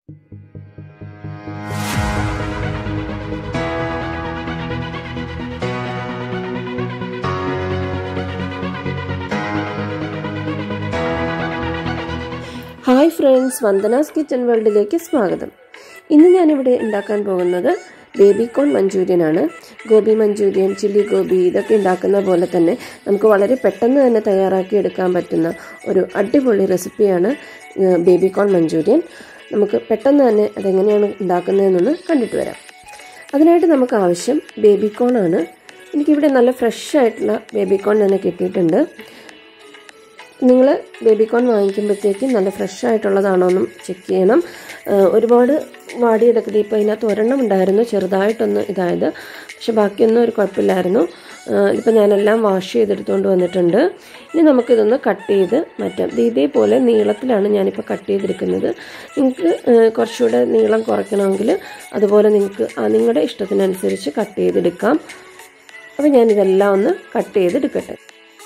hi friends വന്ദനാസ് kitchen വേൾഡിലേക്ക് സ്വാഗതം ഇന്ന് ഞാനിവിടെ ഉണ്ടാക്കാൻ പോകുന്നത് ബേബി കോൺ മഞ്ചൂരിയൻ ആണ് ഗോബി മഞ്ചൂരിയൻ ചില്ലി ഗോബി ഇതൊക്കെ ഉണ്ടാക്കുന്ന പോലെ തന്നെ നമുക്ക് വളരെ പെട്ടെന്ന് തന്നെ തയ്യാറാക്കി എടുക്കാൻ പറ്റുന്ന ഒരു അടിപൊളി റെസിപ്പിയാണ് ബേബി കോൺ മഞ്ചൂരിയൻ നമുക്ക് പെട്ടെന്ന് തന്നെ അതെങ്ങനെയാണ് ഉണ്ടാക്കുന്നതെന്നൊന്ന് കണ്ടിട്ട് വരാം അതിനായിട്ട് നമുക്ക് ആവശ്യം ബേബി കോൺ ആണ് എനിക്കിവിടെ നല്ല ഫ്രഷ് ആയിട്ടുള്ള ബേബി കോൺ തന്നെ കിട്ടിയിട്ടുണ്ട് നിങ്ങൾ ബേബിക്കോൺ വാങ്ങിക്കുമ്പോഴത്തേക്കും നല്ല ഫ്രഷ് ആയിട്ടുള്ളതാണോ എന്നും ചെക്ക് ചെയ്യണം ഒരുപാട് വാടിയെടുക്കരുത് ഇപ്പോൾ ഇതിനകത്ത് ഒരെണ്ണം ഉണ്ടായിരുന്നു ചെറുതായിട്ടൊന്ന് ഇതായത് പക്ഷെ ബാക്കിയൊന്നും ഒരു കുഴപ്പമില്ലായിരുന്നു ഇപ്പോൾ ഞാനെല്ലാം വാഷ് ചെയ്തെടുത്തുകൊണ്ട് വന്നിട്ടുണ്ട് ഇനി നമുക്കിതൊന്ന് കട്ട് ചെയ്ത് മാറ്റാം ഇത് ഇതേപോലെ നീളത്തിലാണ് ഞാനിപ്പോൾ കട്ട് ചെയ്തെടുക്കുന്നത് നിങ്ങൾക്ക് കുറച്ചുകൂടെ നീളം കുറയ്ക്കണമെങ്കിൽ അതുപോലെ നിങ്ങൾക്ക് നിങ്ങളുടെ ഇഷ്ടത്തിനനുസരിച്ച് കട്ട് ചെയ്തെടുക്കാം അപ്പോൾ ഞാനിതെല്ലാം ഒന്ന് കട്ട് ചെയ്തെടുക്കട്ടെ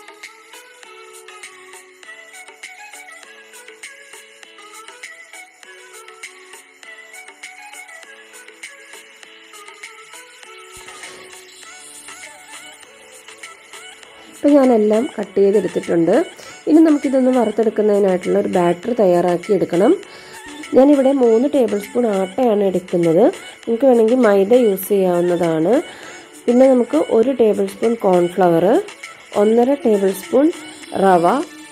ഇപ്പം ഞാനെല്ലാം കട്ട് ചെയ്തെടുത്തിട്ടുണ്ട് ഇനി നമുക്കിതൊന്ന് വറുത്തെടുക്കുന്നതിനായിട്ടുള്ള ഒരു ബാറ്റർ തയ്യാറാക്കി എടുക്കണം ഞാനിവിടെ മൂന്ന് ടേബിൾ സ്പൂൺ ആട്ടയാണ് എടുക്കുന്നത് നിങ്ങൾക്ക് വേണമെങ്കിൽ മൈദ യൂസ് ചെയ്യാവുന്നതാണ് പിന്നെ നമുക്ക് ഒരു ടേബിൾ സ്പൂൺ കോൺഫ്ലവർ ഒന്നര ടേബിൾ സ്പൂൺ റവ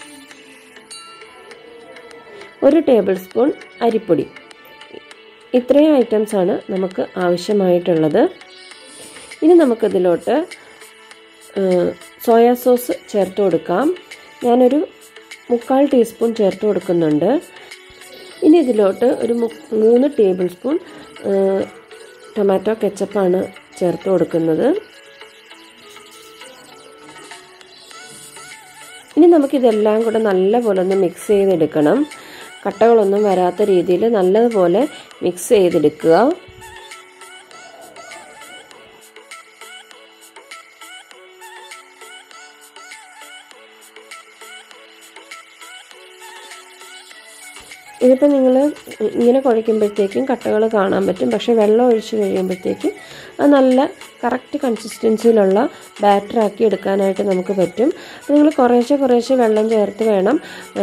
ഒരു ടേബിൾ സ്പൂൺ അരിപ്പൊടി ഇത്രയും ഐറ്റംസാണ് നമുക്ക് ആവശ്യമായിട്ടുള്ളത് ഇനി നമുക്കിതിലോട്ട് സോയാ സോസ് ചേർത്ത് കൊടുക്കാം ഞാനൊരു മുക്കാൽ ടീസ്പൂൺ ചേർത്ത് കൊടുക്കുന്നുണ്ട് ഇനി ഇതിലോട്ട് ഒരു മൂന്ന് ടേബിൾ സ്പൂൺ ടൊമാറ്റോ കെച്ചപ്പാണ് ചേർത്ത് കൊടുക്കുന്നത് ഇനി നമുക്കിതെല്ലാം കൂടെ നല്ലപോലെ ഒന്ന് മിക്സ് ചെയ്തെടുക്കണം കട്ടകളൊന്നും വരാത്ത രീതിയിൽ നല്ലതുപോലെ മിക്സ് ചെയ്തെടുക്കുക ഇതിപ്പോൾ നിങ്ങൾ ഇങ്ങനെ കുഴയ്ക്കുമ്പോഴത്തേക്കും കട്ടകൾ കാണാൻ പറ്റും പക്ഷേ വെള്ളം ഒഴിച്ച് കഴിയുമ്പോഴത്തേക്കും അത് നല്ല കറക്റ്റ് കൺസിസ്റ്റൻസിയിലുള്ള ബാറ്ററാക്കി എടുക്കാനായിട്ട് നമുക്ക് പറ്റും നിങ്ങൾ കുറേശ്ശെ കുറേശ്ശെ വെള്ളം ചേർത്ത് വേണം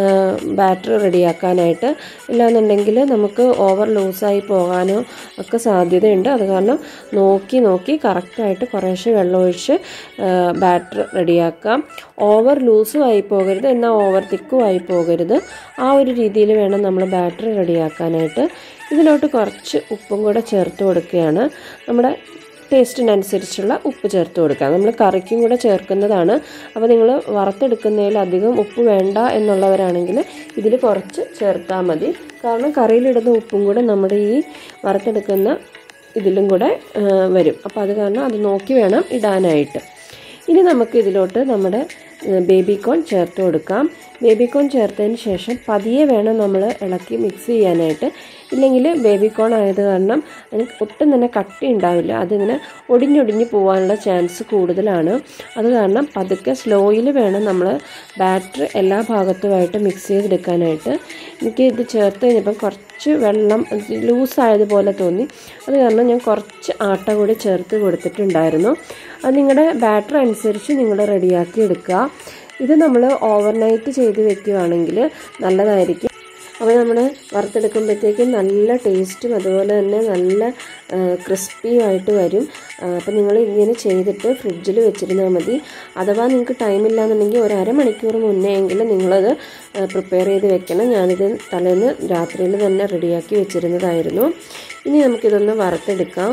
ബാറ്റർ റെഡിയാക്കാനായിട്ട് ഇല്ലാന്നുണ്ടെങ്കിൽ നമുക്ക് ഓവർ ലൂസായി പോകാനോ ഒക്കെ സാധ്യതയുണ്ട് അത് കാരണം നോക്കി നോക്കി കറക്റ്റായിട്ട് കുറേശ്ശെ വെള്ളം ഒഴിച്ച് ബാറ്റർ റെഡിയാക്കാം ഓവർ ലൂസും ആയി പോകരുത് എന്നാൽ ഓവർ തിക്കും ആയി പോകരുത് ആ ഒരു രീതിയിൽ വേണം നമ്മൾ ബാറ്ററി റെഡിയാക്കാനായിട്ട് ഇതിലോട്ട് കുറച്ച് ഉപ്പും കൂടെ ചേർത്ത് കൊടുക്കുകയാണ് നമ്മുടെ ടേസ്റ്റിനനുസരിച്ചുള്ള ഉപ്പ് ചേർത്ത് കൊടുക്കുക നമ്മൾ കറിക്കും കൂടെ ചേർക്കുന്നതാണ് അപ്പോൾ നിങ്ങൾ വറുത്തെടുക്കുന്നതിൽ അധികം ഉപ്പ് വേണ്ട എന്നുള്ളവരാണെങ്കിൽ ഇതിൽ കുറച്ച് ചേർത്താൽ മതി കാരണം കറിയിലിടുന്ന ഉപ്പും കൂടെ നമ്മുടെ ഈ വറുത്തെടുക്കുന്ന ഇതിലും കൂടെ വരും അപ്പോൾ അത് കാരണം അത് നോക്കി വേണം ഇടാനായിട്ട് ഇനി നമുക്ക് ഇതിലോട്ട് നമ്മുടെ ബേബി കോൺ ചേർത്ത് കൊടുക്കാം ബേബി കോൺ ചേർത്തതിന് ശേഷം പതിയെ വേണം നമ്മൾ ഇളക്കി മിക്സ് ചെയ്യാനായിട്ട് ഇല്ലെങ്കിൽ ബേബി കോൺ ആയത് കാരണം അതിന് ഒട്ടും തന്നെ കട്ടി ഉണ്ടാവില്ല അതിങ്ങനെ ഒടിഞ്ഞൊടിഞ്ഞ് പോകാനുള്ള ചാൻസ് കൂടുതലാണ് അത് കാരണം പതുക്കെ സ്ലോയിൽ വേണം നമ്മൾ ബാറ്റർ എല്ലാ ഭാഗത്തുമായിട്ട് മിക്സ് ചെയ്തെടുക്കാനായിട്ട് എനിക്ക് ഇത് ചേർത്ത് കഴിഞ്ഞപ്പം കുറച്ച് വെള്ളം ലൂസായതുപോലെ തോന്നി അത് കാരണം ഞാൻ കുറച്ച് ആട്ട കൂടി ചേർത്ത് കൊടുത്തിട്ടുണ്ടായിരുന്നു അത് നിങ്ങളുടെ ബാറ്റർ അനുസരിച്ച് നിങ്ങൾ റെഡിയാക്കി എടുക്കുക ഇത് നമ്മൾ ഓവർനൈറ്റ് ചെയ്ത് വെക്കുകയാണെങ്കിൽ നല്ലതായിരിക്കും അപ്പോൾ നമ്മൾ വറുത്തെടുക്കുമ്പോഴത്തേക്കും നല്ല ടേസ്റ്റും അതുപോലെ തന്നെ നല്ല ക്രിസ്പിയുമായിട്ട് വരും അപ്പോൾ നിങ്ങൾ ഇങ്ങനെ ചെയ്തിട്ട് ഫ്രിഡ്ജിൽ വെച്ചിരുന്നാൽ മതി അഥവാ നിങ്ങൾക്ക് ടൈമില്ലാന്നുണ്ടെങ്കിൽ ഒരു അരമണിക്കൂർ മുന്നേ എങ്കിലും നിങ്ങളത് പ്രിപ്പയർ ചെയ്ത് വെക്കണം ഞാനിത് തലേന്ന് രാത്രിയിൽ തന്നെ റെഡിയാക്കി വെച്ചിരുന്നതായിരുന്നു ഇനി നമുക്കിതൊന്ന് വറുത്തെടുക്കാം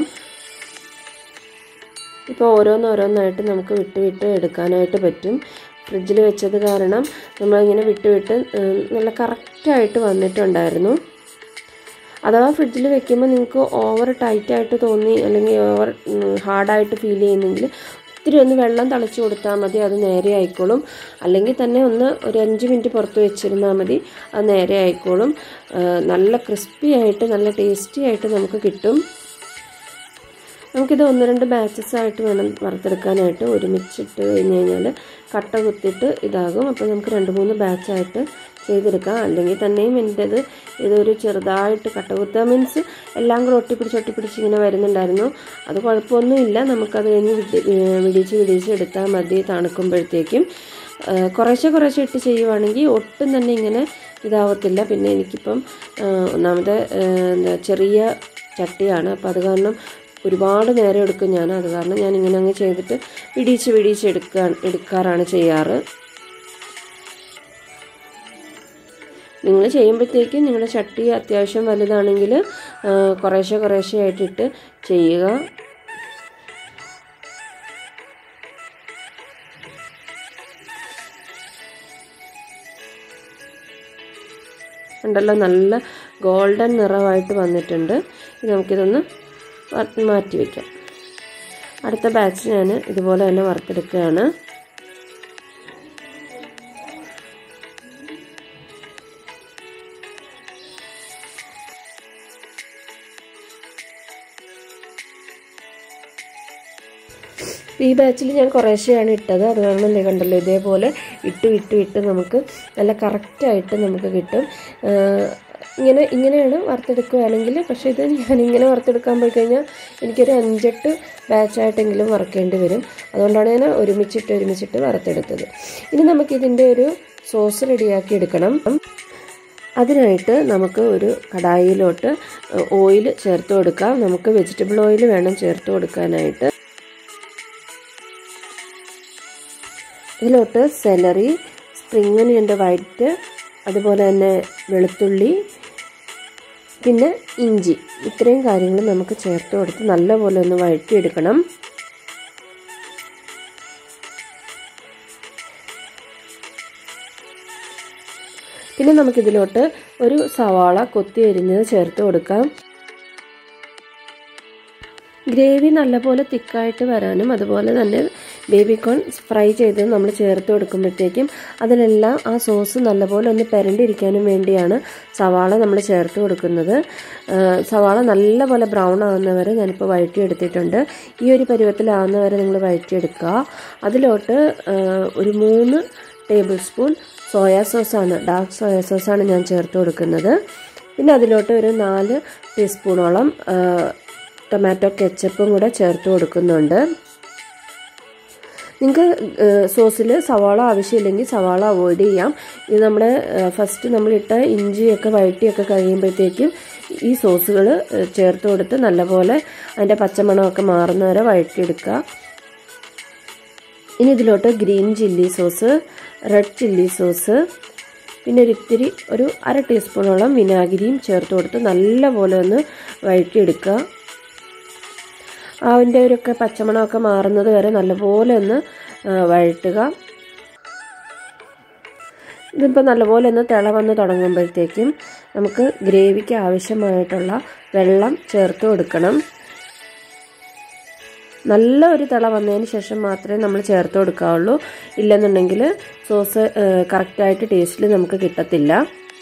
ഇപ്പോൾ ഓരോന്നോരോന്നായിട്ട് നമുക്ക് വിട്ട് വിട്ട് എടുക്കാനായിട്ട് പറ്റും ഫ്രിഡ്ജിൽ വെച്ചത് കാരണം നമ്മളിങ്ങനെ വിട്ട് വിട്ട് നല്ല കറക്റ്റായിട്ട് വന്നിട്ടുണ്ടായിരുന്നു അഥവാ ഫ്രിഡ്ജിൽ വെക്കുമ്പോൾ നിങ്ങൾക്ക് ഓവർ ടൈറ്റായിട്ട് തോന്നി അല്ലെങ്കിൽ ഓവർ ഹാർഡായിട്ട് ഫീൽ ചെയ്യുന്നെങ്കിൽ ഒത്തിരി ഒന്ന് വെള്ളം തളിച്ച് കൊടുത്താൽ മതി അത് നേരെ ആയിക്കോളും അല്ലെങ്കിൽ തന്നെ ഒന്ന് ഒരു അഞ്ച് മിനിറ്റ് പുറത്ത് വെച്ചിരുന്നാൽ മതി അത് നേരെ ആയിക്കോളും നല്ല ക്രിസ്പി ആയിട്ട് നല്ല ടേസ്റ്റി ആയിട്ട് നമുക്ക് കിട്ടും നമുക്കിത് ഒന്ന് രണ്ട് ബാച്ചസ് ആയിട്ട് വേണം വറുത്തെടുക്കാനായിട്ട് ഒരുമിച്ചിട്ട് കഴിഞ്ഞ് കഴിഞ്ഞാൽ കട്ട കുത്തിയിട്ട് ഇതാകും അപ്പോൾ നമുക്ക് രണ്ട് മൂന്ന് ബാച്ചായിട്ട് ചെയ്തെടുക്കാം അല്ലെങ്കിൽ തന്നെയും എൻ്റേത് ഇതൊരു ചെറുതായിട്ട് കട്ടകുത്ത മീൻസ് എല്ലാം കൂടെ ഒട്ടിപ്പിടിച്ച് ഒട്ടിപ്പിടിച്ച് ഇങ്ങനെ വരുന്നുണ്ടായിരുന്നു അത് കുഴപ്പമൊന്നുമില്ല നമുക്കത് കഴിഞ്ഞ് വിടി- ഏഹ് വിടിച്ച് വിടിച്ച് എടുത്താൽ മതി തണുക്കുമ്പോഴത്തേക്കും ഏഹ് കുറേശ്ശെ കുറേശ്ശെ ഇട്ട് ചെയ്യുവാണെങ്കിൽ ഒട്ടും തന്നെ ഇങ്ങനെ ഇതാവത്തില്ല പിന്നെ എനിക്കിപ്പം ഏഹ് ഒന്നാമത് ഏഹ് എന്താ ചെറിയ ചട്ടിയാണ് അപ്പോൾ അത് കാരണം ഒരുപാട് നേരം എടുക്കും ഞാൻ അത് കാരണം ഞാൻ ഇങ്ങനെ അങ്ങ് ചെയ്തിട്ട് വിടിച്ച് വിടിച്ച് എടുക്കാൻ എടുക്കാറാണ് ചെയ്യാറ് നിങ്ങൾ ചെയ്യുമ്പോഴത്തേക്കും നിങ്ങളുടെ ചട്ടി അത്യാവശ്യം വലുതാണെങ്കിൽ ആ, കുറേശ്ശെ കുറേശ്ശെ ആയിട്ടിട്ട് ചെയ്യുക ഉണ്ടല്ലോ നല്ല ഗോൾഡൻ നിറമായിട്ട് വന്നിട്ടുണ്ട് ഇത് നമുക്കിതൊന്ന് വ- മാറ്റി വയ്ക്കാം അടുത്ത ബാച്ച് ഞാൻ ഇതുപോലെ തന്നെ വറുത്തെടുക്കുകയാണ് ഈ ബാച്ചിൽ ഞാൻ കുറേശ്ശെയാണ് ഇട്ടത് അത് കാരണം എന്താ കണ്ടല്ലോ ഇതേപോലെ ഇട്ട് ഇട്ട് ഇട്ട് നമുക്ക് നല്ല കറക്റ്റായിട്ട് നമുക്ക് കിട്ടും ആഹ് ഇങ്ങനെ ഇങ്ങനെയാണ് വറുത്തെടുക്കുകയാണെങ്കിൽ പക്ഷേ ഇത് ഞാൻ ഇങ്ങനെ വറുത്തെടുക്കാൻ പോയി കഴിഞ്ഞാൽ എനിക്കൊരു അഞ്ചെട്ട് ബാച്ചായിട്ടെങ്കിലും വറുക്കേണ്ടി വരും അതുകൊണ്ടാണ് ഞാൻ ഒരുമിച്ചിട്ട് ഒരുമിച്ചിട്ട് വറുത്തെടുത്തത് ഇനി നമുക്കിതിൻ്റെ ഒരു സോസ് റെഡിയാക്കി എടുക്കണം അതിനായിട്ട് നമുക്ക് ഒരു കടായിയിലോട്ട് ഓയിൽ ചേർത്ത് കൊടുക്കാം നമുക്ക് വെജിറ്റബിൾ ഓയിൽ വേണം ചേർത്ത് കൊടുക്കാനായിട്ട് ഇതിലോട്ട് സെലറി സ്പ്രിംഗ് ഒനിയൻ്റെ വൈറ്റ് അതുപോലെ തന്നെ വെളുത്തുള്ളി പിന്നെ ഇഞ്ചി ഇത്രയും കാര്യങ്ങൾ നമുക്ക് ചേർത്ത് കൊടുത്ത് നല്ലപോലെ ഒന്ന് വഴറ്റിയെടുക്കണം പിന്നെ നമുക്കിതിലോട്ട് ഒരു സവാള കൊത്തി അരിഞ്ഞത് ചേർത്ത് കൊടുക്കാം ഗ്രേവി നല്ലപോലെ തിക്കായിട്ട് വരാനും അതുപോലെ തന്നെ ബേബിക്കോൺ ഫ്രൈ ചെയ്ത് നമ്മൾ ചേർത്ത് കൊടുക്കുമ്പോഴത്തേക്കും അതിലെല്ലാം ആ സോസ് നല്ലപോലെ ഒന്ന് പെരണ്ടിരിക്കാനും വേണ്ടിയാണ് സവാള നമ്മൾ ചേർത്ത് കൊടുക്കുന്നത് ആ, സവാള നല്ലപോലെ ബ്രൗൺ ആവുന്നവരെ ഞാനിപ്പോൾ വഴറ്റിയെടുത്തിട്ടുണ്ട് ഈ ഒരു പരുവത്തിലാവുന്നവരെ നിങ്ങൾ വഴറ്റിയെടുക്കുക അതിലോട്ട് ആ, ഒരു മൂന്ന് ടേബിൾ സ്പൂൺ സോയാ സോസാണ് ഡാർക്ക് സോയാ സോസാണ് ഞാൻ ചേർത്ത് കൊടുക്കുന്നത് പിന്നെ അതിലോട്ട് ഒരു നാല് ടീസ്പൂണോളം ആ, ടൊമാറ്റോ കെച്ചപ്പും കൂടെ ചേർത്ത് കൊടുക്കുന്നുണ്ട് നിങ്ങൾക്ക് സോസിൽ സവാള ആവശ്യമില്ലെങ്കിൽ സവാള അവോയ്ഡ് ചെയ്യാം ഇത് നമ്മുടെ ഫസ്റ്റ് നമ്മളിട്ട ഇഞ്ചിയൊക്കെ വഴറ്റിയൊക്കെ കഴിയുമ്പോഴത്തേക്കും ഈ സോസുകൾ ചേർത്ത് കൊടുത്ത് നല്ലപോലെ അതിൻ്റെ പച്ചമണമൊക്കെ മാറുന്നവരെ വഴറ്റിയെടുക്കുക ഇനി ഇതിലോട്ട് green chilli sauce red chilli sauce പിന്നെ ഒരു ഇത്തിരി ഒരു അര ടീസ്പൂണോളം വിനാഗിരിയും ചേർത്ത് കൊടുത്ത് നല്ലപോലെ ഒന്ന് വഴറ്റിയെടുക്കുക അതിൻ്റെ ഒരുക്കെ പച്ചമണമൊക്കെ മാറുന്നത് വരെ നല്ലപോലെ ഒന്ന് ആ, വഴറ്റുക ഇതിപ്പോൾ നല്ലപോലെ ഒന്ന് തിള വന്ന് തുടങ്ങുമ്പോഴത്തേക്കും നമുക്ക് ഗ്രേവിക്ക് ആവശ്യമായിട്ടുള്ള വെള്ളം ചേർത്ത് കൊടുക്കണം നല്ല ഒരു തിള വന്നതിന് ശേഷം മാത്രമേ നമ്മൾ ചേർത്ത് കൊടുക്കാവുള്ളൂ ഇല്ലെന്നുണ്ടെങ്കിൽ സോസ് കറക്റ്റായിട്ട് ടേസ്റ്റിൽ നമുക്ക് കിട്ടത്തില്ല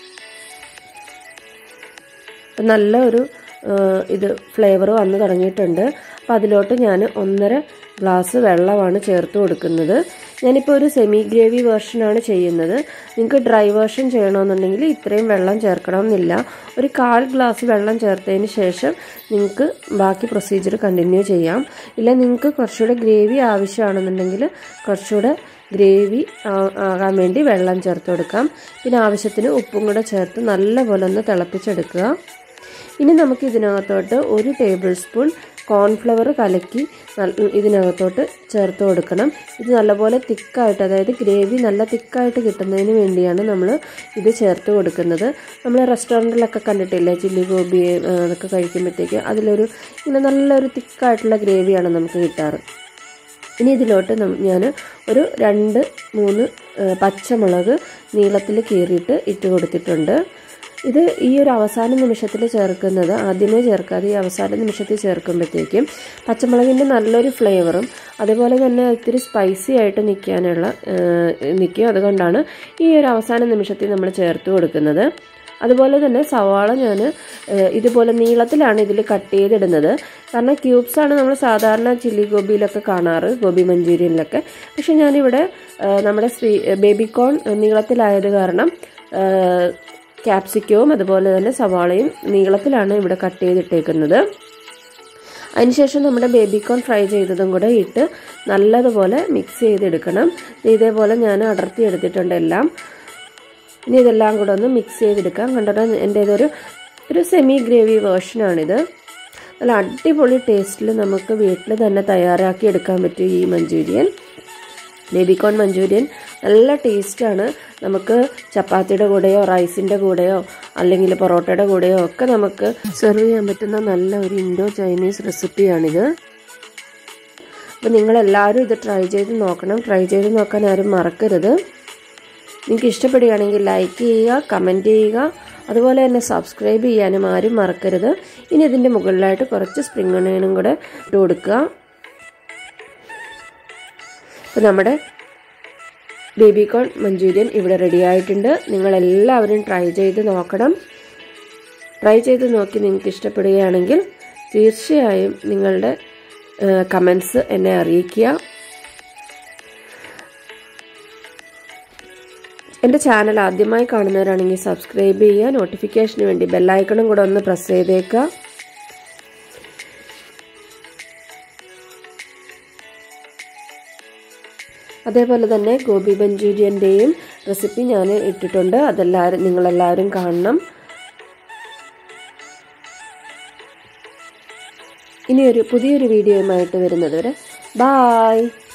അപ്പം നല്ല ഒരു ആ, ഇത് ഫ്ലേവർ വന്ന് തുടങ്ങിയിട്ടുണ്ട് അപ്പോൾ അതിലോട്ട് ഞാൻ ഒന്നര ഗ്ലാസ് വെള്ളമാണ് ചേർത്ത് കൊടുക്കുന്നത് ഞാനിപ്പോൾ ഒരു സെമി ഗ്രേവി വേർഷനാണ് ചെയ്യുന്നത് നിങ്ങൾക്ക് ഡ്രൈ വേർഷൻ ചെയ്യണമെന്നുണ്ടെങ്കിൽ ഇത്രയും വെള്ളം ചേർക്കണമെന്നില്ല ഒരു കാൽ ഗ്ലാസ് വെള്ളം ചേർത്തതിന് ശേഷം നിങ്ങൾക്ക് ബാക്കി പ്രൊസീജിയർ കണ്ടിന്യൂ ചെയ്യാം ഇല്ല നിങ്ങൾക്ക് കുറച്ചുകൂടെ ഗ്രേവി ആവശ്യമാണെന്നുണ്ടെങ്കിൽ കുറച്ചുകൂടെ ഗ്രേവി ആ- ആകാൻ വേണ്ടി വെള്ളം ചേർത്ത് കൊടുക്കാം പിന്നെ ആവശ്യത്തിന് ഉപ്പും കൂടെ ചേർത്ത് നല്ലപോലെ ഒന്ന് തിളപ്പിച്ചെടുക്കുക ഇനി നമുക്ക് ഇതിനകത്തോട്ട് ഒരു ടേബിൾ സ്പൂൺ കോൺഫ്ലവർ കലക്കി നല്ല- ഇതിനകത്തോട്ട് ചേർത്ത് കൊടുക്കണം ഇത് നല്ലപോലെ തിക്കായിട്ട് അതായത് ഗ്രേവി നല്ല തിക്കായിട്ട് കിട്ടുന്നതിന് വേണ്ടിയാണ് നമ്മൾ ഇത് ചേർത്ത് കൊടുക്കുന്നത് നമ്മൾ റെസ്റ്റോറൻറ്റിലൊക്കെ കണ്ടിട്ടില്ലേ ചില്ലി ഗോബി ആ, അതൊക്കെ കഴിക്കുമ്പോഴത്തേക്ക് അതിലൊരു ഇങ്ങനെ നല്ലൊരു തിക്കായിട്ടുള്ള ഗ്രേവിയാണ് നമുക്ക് കിട്ടാറ് ഇനി ഇതിലോട്ട് ഞാൻ ഒരു രണ്ട് മൂന്ന് ആ, പച്ചമുളക് നീളത്തിൽ കീറിയിട്ട് ഇട്ട് കൊടുത്തിട്ടുണ്ട് ഇത് ഈ ഒരു അവസാന നിമിഷത്തിൽ ചേർക്കുന്നത് ആദ്യമേ ചേർക്കാതെ ഈ അവസാന നിമിഷത്തിൽ ചേർക്കുമ്പോഴത്തേക്കും പച്ചമുളകിൻ്റെ നല്ലൊരു ഫ്ലേവറും അതുപോലെ തന്നെ ഇത്തിരി സ്പൈസി ആയിട്ട് നിൽക്കാനുള്ള നിൽക്കും അതുകൊണ്ടാണ് ഈ ഒരു അവസാന നിമിഷത്തിൽ നമ്മൾ ചേർത്ത് കൊടുക്കുന്നത് അതുപോലെ തന്നെ സവാള ഞാൻ ഇതുപോലെ നീളത്തിലാണ് ഇതിൽ കട്ട് ചെയ്തിടുന്നത് കാരണം ക്യൂബ്സ് ആണ് നമ്മൾ സാധാരണ ചില്ലി ഗോബിയിലൊക്കെ കാണാറ് ഗോബി മഞ്ചൂരിയനിലൊക്കെ പക്ഷെ ഞാനിവിടെ ഏഹ്, നമ്മുടെ സ്വീ ബേബി കോൺ നീളത്തിലായത് കാരണം ക്യാപ്സിക്കവും അതുപോലെ തന്നെ സവാളയും നീളത്തിലാണ് ഇവിടെ കട്ട് ചെയ്തിട്ടേക്കുന്നത് അതിനുശേഷം നമ്മുടെ ബേബിക്കോൺ ഫ്രൈ ചെയ്തതും കൂടെ ഇട്ട് നല്ലതുപോലെ മിക്സ് ചെയ്തെടുക്കണം ഇതേപോലെ ഞാൻ അടർത്തി എടുത്തിട്ടുണ്ട് എല്ലാം ഇനി ഇതെല്ലാം കൂടെ ഒന്ന് മിക്സ് ചെയ്തെടുക്കാം കണ്ടോ എൻ്റെ ഇതൊരു ഒരു സെമി ഗ്രേവി വേർഷനാണിത് നല്ല അടിപൊളി ടേസ്റ്റിൽ നമുക്ക് വീട്ടിൽ തന്നെ തയ്യാറാക്കി എടുക്കാൻ പറ്റും ഈ മഞ്ചൂരിയൻ ബേബിക്കോൺ മഞ്ചൂരിയൻ നല്ല ടേസ്റ്റാണ് നമുക്ക് ചപ്പാത്തിയുടെ കൂടെയോ റൈസിൻ്റെ കൂടെയോ അല്ലെങ്കിൽ പൊറോട്ടയുടെ കൂടെയോ ഒക്കെ നമുക്ക് സെർവ് ചെയ്യാൻ പറ്റുന്ന നല്ല ഒരു ഇൻഡോ ചൈനീസ് റെസിപ്പിയാണിത് അപ്പോൾ നിങ്ങളെല്ലാവരും ഇത് ട്രൈ ചെയ്ത് നോക്കണം ട്രൈ ചെയ്ത് നോക്കാൻ ആരും മറക്കരുത് നിങ്ങൾക്ക് ഇഷ്ടപ്പെടുകയാണെങ്കിൽ ലൈക്ക് ചെയ്യുക കമൻറ്റ് ചെയ്യുക അതുപോലെ തന്നെ സബ്സ്ക്രൈബ് ചെയ്യാനും ആരും മറക്കരുത് ഇനി ഇതിൻ്റെ മുകളിലായിട്ട് കുറച്ച് സ്പ്രിംഗ് ഒണിയനും കൂടെ ഇട്ട് കൊടുക്കുക അപ്പോൾ നമ്മുടെ ബേബിക്കോൺ മഞ്ചൂരിയൻ ഇവിടെ റെഡി ആയിട്ടുണ്ട് നിങ്ങളെല്ലാവരും ട്രൈ ചെയ്ത് നോക്കണം ട്രൈ ചെയ്ത് നോക്കി നിങ്ങൾക്ക് ഇഷ്ടപ്പെടുകയാണെങ്കിൽ തീർച്ചയായും നിങ്ങളുടെ കമൻസ് എന്നെ അറിയിക്കുക എൻ്റെ ചാനൽ ആദ്യമായി കാണുന്നവരാണെങ്കിൽ സബ്സ്ക്രൈബ് ചെയ്യുക നോട്ടിഫിക്കേഷന് വേണ്ടി ബെല്ലൈക്കണും കൂടെ ഒന്ന് പ്രസ് ചെയ്തേക്കുക അതേപോലെ തന്നെ ഗോബി മഞ്ചൂരിയൻ്റെയും റെസിപ്പി ഞാൻ ഇട്ടിട്ടുണ്ട് അതെല്ലാവരും നിങ്ങളെല്ലാവരും കാണണം ഇനിയൊരു പുതിയൊരു വീഡിയോയുമായിട്ട് വരുന്നത് വരെ ബായ്